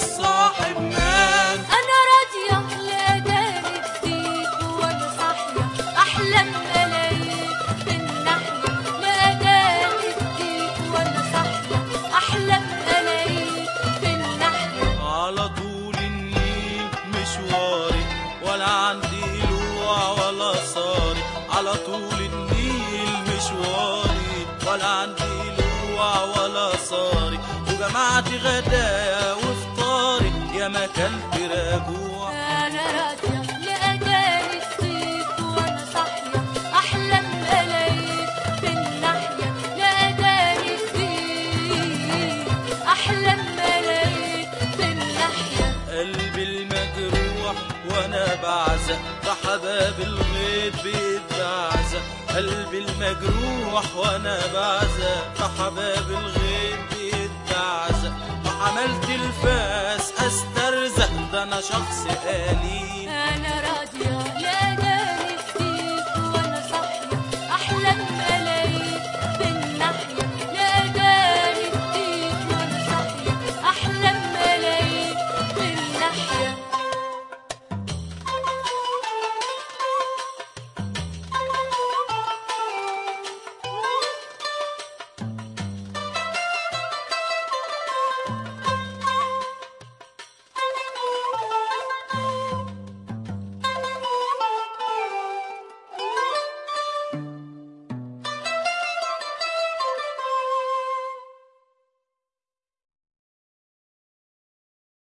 الصاحب مات انا راضيه لاداني جديد وانا صاحيه احلم ملايين بالناحيه لاداني جديد وانا صاحيه احلم ملايين بالناحيه على طول النيل مشواري ولا عندي لوع ولا صاري على طول النيل مشواري ولا عندي لوع ولا صاري وجمعت غدايا وفطاري يا ما كلت راجوع انا راضيه لاداني جديد وانا صاحيه احلم ملايين بالناحيه لاداني جديد احلم ملايين بالناحيه قلبي المجروح وانا بعزة فحباب الغيط بيتبعزة قلبي المجروح وانا بعزة فحباب الغيط بيتبعزة وعملت الفاس استرزق ده انا شخص آلي